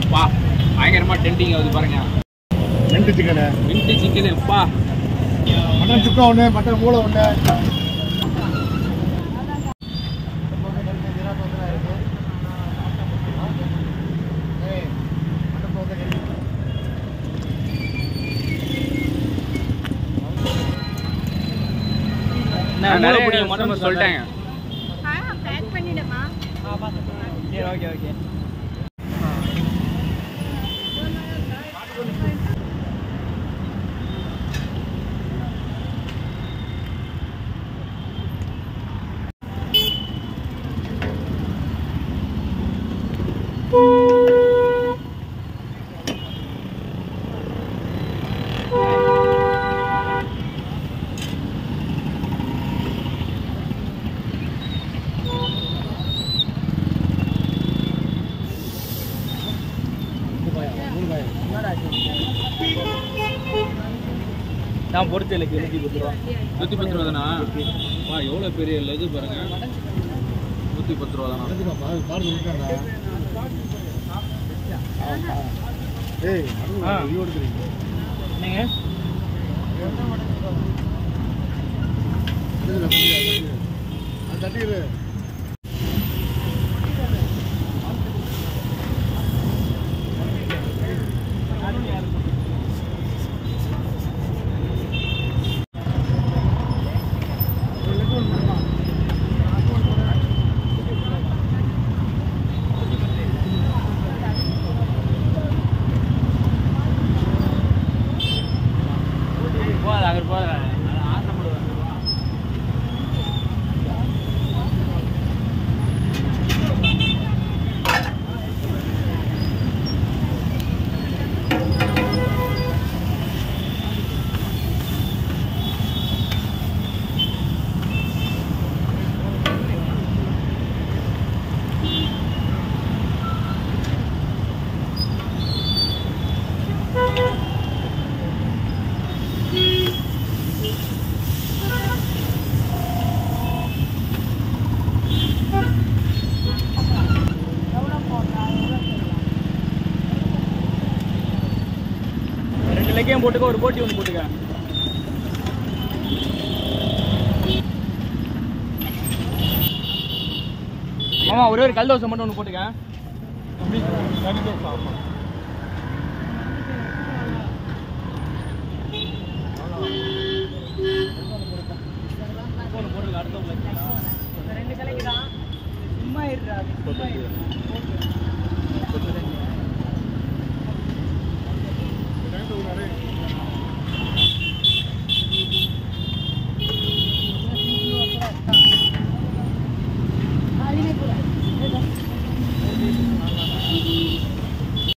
பா பயங்கரமா டென்டிங் ஆகுது பாருங்க ரெண்டு சிக்கனு மின்ட்டு சிக்கனு பா மட்டன் சுக்கா ஒன்று மட்டன் மூளை ஒன்று நான் நிறைய பிடிக்கும் மட்டும் சொல்லிட்டாங்க பேக் பண்ணிடுமா சரி ஓகே ஓகே நான் பொறுத்து எனக்கு நூற்றி பத்து ரூபா நூற்றி பத்து ரூபா தானா வா எவ்வளோ பெரிய லெகு பாருங்க நூற்றி பத்து ரூபா தானா ஏய் ஆ. இது எடுத்துறீங்க என்னங்க அது தட்டிடு போகாது அங்கே போகாது ஆசைப்படுவேன் ரெண்டு லெக்கையும் போட்டுக்க ஒரு போட்டி ஒன்று போட்டுக்க மாமா ஒரே ஒரு கல் தோசை மட்டும் ஒன்று போட்டுக்க கறி தோசை ஆமாம்